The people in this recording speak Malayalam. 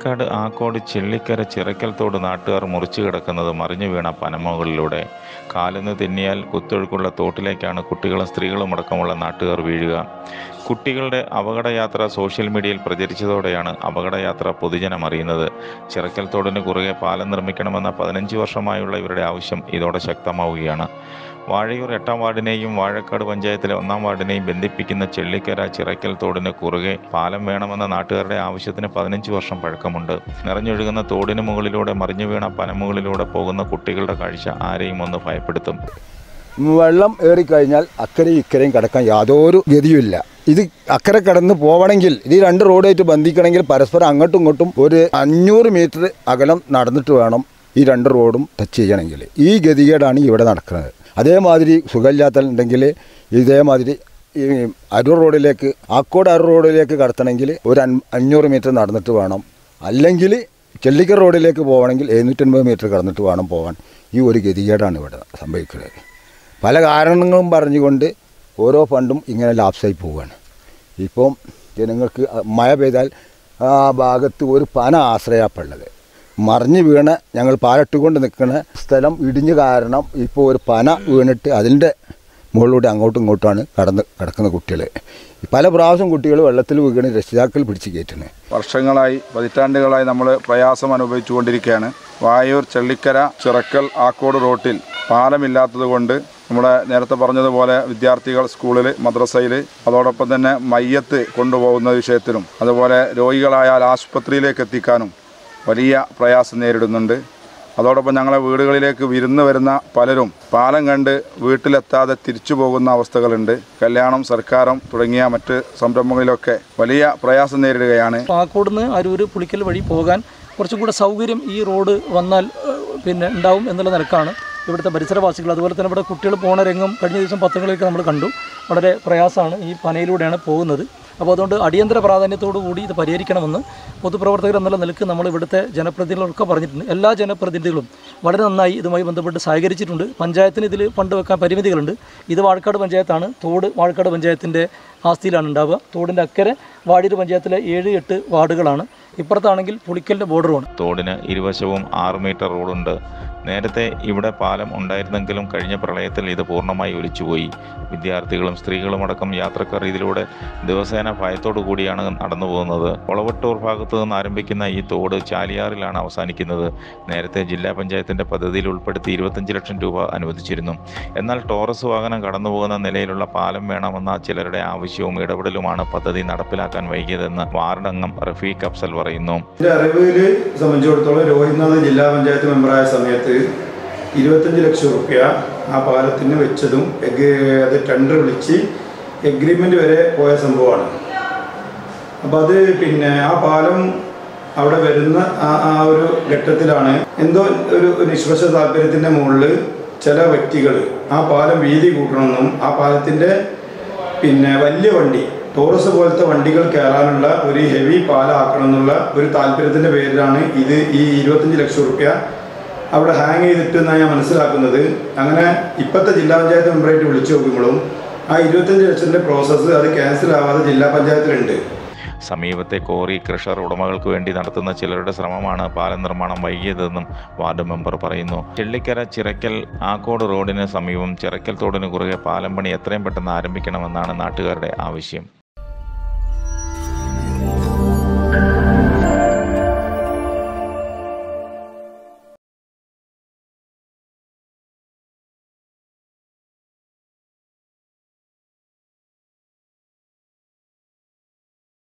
വാഴക്കാട് ആക്കോട് ചെള്ളിക്കര ചിറക്കൽ തോട് നാട്ടുകാർ മുറിച്ചു കിടക്കുന്നത് മറിഞ്ഞു വീണ പനമുകളിലൂടെ കാലിന്ന് തെന്നിയാൽ കുത്തൊഴുക്കുള്ള തോട്ടിലേക്കാണ് കുട്ടികളും സ്ത്രീകളും അടക്കമുള്ള നാട്ടുകാർ വീഴുക കുട്ടികളുടെ അപകടയാത്ര സോഷ്യൽ മീഡിയയിൽ പ്രചരിച്ചതോടെയാണ് അപകടയാത്ര പൊതുജനം അറിയുന്നത് ചിറക്കൽ തോടിന് കുറുകെ പാലം നിർമ്മിക്കണമെന്ന പതിനഞ്ച് വർഷമായുള്ള ഇവരുടെ ആവശ്യം ഇതോടെ ശക്തമാവുകയാണ് വാഴയൂർ എട്ടാം വാർഡിനെയും വാഴക്കാട് പഞ്ചായത്തിലെ ഒന്നാം വാർഡിനെയും ബന്ധിപ്പിക്കുന്ന ചെള്ളിക്കര ചിറക്കൽ തോടിന് കുറുകെ പാലം വേണമെന്ന നാട്ടുകാരുടെ ആവശ്യത്തിന് പതിനഞ്ച് വർഷം പഴക്കമുണ്ട് നിറഞ്ഞൊഴുകുന്ന തോടിന് മുകളിലൂടെ മറിഞ്ഞു വീണ പനമുകളിലൂടെ പോകുന്ന കുട്ടികളുടെ കാഴ്ച ആരെയും ഒന്ന് ഭയപ്പെടുത്തും വെള്ളം ഏറിക്കഴിഞ്ഞാൽ അക്കരയും ഇക്കരയും കിടക്കാൻ യാതൊരു ഗതിയുമില്ല ഇത് അക്കരെ കടന്ന് പോവണമെങ്കിൽ ഇത് ഈ രണ്ട് റോഡായിട്ട് ബന്ധിക്കണമെങ്കിൽ പരസ്പരം അങ്ങോട്ടും ഇങ്ങോട്ടും ഒരു അഞ്ഞൂറ് മീറ്റർ അകലം നടന്നിട്ട് വേണം ഈ രണ്ട് റോഡും ടച്ച് ചെയ്യണമെങ്കിൽ ഈ ഗതികേടാണ് ഇവിടെ നടക്കുന്നത് അതേമാതിരി സുഖമില്ലാത്തുണ്ടെങ്കിൽ ഇതേമാതിരി ഈ അരൂർ റോഡിലേക്ക് ആക്കോട് അരൂർ റോഡിലേക്ക് കടത്തണമെങ്കിൽ ഒരു അൻ- അഞ്ഞൂറ് മീറ്റർ നടന്നിട്ട് വേണം അല്ലെങ്കിൽ ചെള്ളിക്കർ റോഡിലേക്ക് പോകണമെങ്കിൽ എഴുന്നൂറ്റൻപത് മീറ്റർ കടന്നിട്ട് വേണം പോകാൻ ഈ ഒരു ഗതികേടാണ് ഇവിടെ സംഭവിക്കുന്നത് പല കാരണങ്ങളും പറഞ്ഞുകൊണ്ട് ഓരോ ഫണ്ടും ഇങ്ങനെ ലാപ്സായി പോവുകയാണ് ഇപ്പം ജനങ്ങൾക്ക് മഴ പെയ്താൽ ആ ഭാഗത്ത് ഒരു പന ആശ്രയപ്പുള്ളത് മറിഞ്ഞ് വീണ് ഞങ്ങൾ പാലട്ടുകൊണ്ട് നിൽക്കുന്ന സ്ഥലം ഇടിഞ്ഞ് കാരണം ഇപ്പോൾ ഒരു പന വീണിട്ട് അതിൻ്റെ മുകളിലൂടെ അങ്ങോട്ടും ഇങ്ങോട്ടുമാണ് കടന്ന് കിടക്കുന്ന കുട്ടികൾ പല പ്രാവശ്യം കുട്ടികൾ വെള്ളത്തിൽ വീണ് രക്ഷിതാക്കൾ പിടിച്ച് കയറ്റുന്നത് വർഷങ്ങളായി പതിറ്റാണ്ടുകളായി നമ്മൾ പ്രയാസം അനുഭവിച്ചുകൊണ്ടിരിക്കുകയാണ് വായൂർ ചെള്ളിക്കര ചിറക്കൽ ആക്കോട് റോട്ടിൽ പാലമില്ലാത്തതുകൊണ്ട് നമ്മുടെ നേരത്തെ പറഞ്ഞതുപോലെ വിദ്യാർത്ഥികൾ സ്കൂളിൽ മദ്രസയിൽ അതോടൊപ്പം തന്നെ മയ്യത്ത് കൊണ്ടുപോകുന്ന വിഷയത്തിലും അതുപോലെ രോഗികളായാൽ ആശുപത്രിയിലേക്ക് എത്തിക്കാനും വലിയ പ്രയാസം നേരിടുന്നുണ്ട് അതോടൊപ്പം ഞങ്ങളെ വീടുകളിലേക്ക് വിരുന്ന് വരുന്ന പലരും പാലം കണ്ട് വീട്ടിലെത്താതെ തിരിച്ചു പോകുന്ന അവസ്ഥകളുണ്ട് കല്യാണം സർക്കാരം തുടങ്ങിയ മറ്റ് സംരംഭങ്ങളിലൊക്കെ വലിയ പ്രയാസം നേരിടുകയാണ് പാക്കോടുന്ന് അരൂർ പുളിക്കൽ വഴി പോകാൻ കുറച്ചും കൂടെ സൗകര്യം ഈ റോഡ് വന്നാൽ ഏഹ്, പിന്നെ ഉണ്ടാവും എന്നുള്ള നിലക്കാണ് ഇവിടുത്തെ പരിസരവാസികൾ അതുപോലെ തന്നെ ഇവിടെ കുട്ടികൾ പോണ രംഗം കഴിഞ്ഞ ദിവസം പത്രങ്ങളിലൊക്കെ നമ്മൾ കണ്ടു വളരെ പ്രയാസമാണ് ഈ പനയിലൂടെയാണ് പോകുന്നത് അപ്പോൾ അതുകൊണ്ട് അടിയന്തര പ്രാധാന്യത്തോടു കൂടി ഇത് പരിഹരിക്കണമെന്ന് പൊതുപ്രവർത്തകർ എന്നുള്ള നിലക്ക് നമ്മൾ ഇവിടുത്തെ ജനപ്രതിനിധികളൊക്കെ പറഞ്ഞിട്ടുണ്ട് എല്ലാ ജനപ്രതിനിധികളും വളരെ നന്നായി ഇതുമായി ബന്ധപ്പെട്ട് സഹകരിച്ചിട്ടുണ്ട് പഞ്ചായത്തിന് ഇതിൽ ഫണ്ട് വെക്കാൻ പരിമിതികളുണ്ട് ഇത് വാഴക്കാട് പഞ്ചായത്താണ് തോട് വാഴക്കാട് പഞ്ചായത്തിൻ്റെ ആസ്തിയിലാണ് ഉണ്ടാവുക തോടിൻ്റെ അക്കരെ വാഴൂർ പഞ്ചായത്തിലെ ഏഴ് എട്ട് വാർഡുകളാണ് ഇപ്പുറത്താണെങ്കിൽ പുളിക്കലിൻ്റെ ബോർഡറുമാണ് തോടിന് ഇരുവശവും ആറ് മീറ്റർ റോഡുണ്ട് നേരത്തെ ഇവിടെ പാലം ഉണ്ടായിരുന്നെങ്കിലും കഴിഞ്ഞ പ്രളയത്തിൽ ഇത് പൂർണ്ണമായി ഒലിച്ചുപോയി വിദ്യാർത്ഥികളും സ്ത്രീകളും അടക്കം യാത്രക്കാർ ഇതിലൂടെ ദിവസേന ഭയത്തോടു കൂടിയാണ് നടന്നു പോകുന്നത് ഒളവട്ടൂർ ഭാഗത്തു നിന്ന് ആരംഭിക്കുന്ന ഈ തോട് ചാലിയാറിലാണ് അവസാനിക്കുന്നത് നേരത്തെ ജില്ലാ പഞ്ചായത്തിന്റെ പദ്ധതിയിൽ ഉൾപ്പെടുത്തി ഇരുപത്തഞ്ച് ലക്ഷം രൂപ അനുവദിച്ചിരുന്നു എന്നാൽ ടോറസ് വാഹനം കടന്നു പോകുന്ന നിലയിലുള്ള പാലം വേണമെന്ന ചിലരുടെ ആവശ്യവും ഇടപെടലുമാണ് പദ്ധതി നടപ്പിലാക്കാൻ വൈകിയതെന്ന് വാർഡ് അംഗം റഫീഖ് അഫ്സൽ പറയുന്നു എൻ്റെ അറിവിൽ സംബന്ധിച്ചിടത്തോളം രോഹിത്നാഥ് ജില്ലാ പഞ്ചായത്ത് മെമ്പറായ സമയത്ത് ഇരുപത്തഞ്ച് ലക്ഷം റുപ്യ ആ പാലത്തിന് വെച്ചതും എഗ് അത് ടെൻഡർ വിളിച്ച് എഗ്രിമെൻ്റ് വരെ പോയ സംഭവമാണ് അപ്പോൾ അത് പിന്നെ ആ പാലം അവിടെ വരുന്ന ആ ആ ഒരു ഘട്ടത്തിലാണ് എന്തോ ഒരു നിഷ്പക്ഷ താല്പര്യത്തിൻ്റെ മുകളിൽ ചില വ്യക്തികൾ ആ പാലം വീതി കൂട്ടണമെന്നും ആ പാലത്തിൻ്റെ പിന്നെ വലിയ വണ്ടി ടോറസ് പോലത്തെ വണ്ടികൾ കയറാനുള്ള ഒരു ഹെവി പാലാക്കണം എന്നുള്ള ഒരു താല്പര്യത്തിൻ്റെ പേരിലാണ് ഇത് ഈ ഇരുപത്തഞ്ച് ലക്ഷം റുപ്യ അവിടെ ഹാങ് ചെയ്തിട്ട് എന്നാണ് ഞാൻ മനസ്സിലാക്കുന്നത് അങ്ങനെ ഇപ്പോഴത്തെ ജില്ലാ പഞ്ചായത്ത് മെമ്പറായിട്ട് വിളിച്ചു നോക്കുമ്പോഴും ആ ഇരുപത്തഞ്ച് ലക്ഷത്തിൻ്റെ പ്രോസസ്സ് അത് ക്യാൻസൽ ആവാതെ ജില്ലാ പഞ്ചായത്തിലുണ്ട് സമീപത്തെ കോറി ക്രഷർ ഉടമകൾക്ക് വേണ്ടി നടത്തുന്ന ചിലരുടെ ശ്രമമാണ് പാലം നിർമ്മാണം വൈകിയതെന്നും വാർഡ് മെമ്പർ പറയുന്നു ചെള്ളിക്കര ചിറക്കൽ ആക്കോട് റോഡിന് സമീപം ചിറക്കൽ തോടിന് കുറുകെ പാലം പണി എത്രയും പെട്ടെന്ന് ആരംഭിക്കണമെന്നാണ് നാട്ടുകാരുടെ ആവശ്യം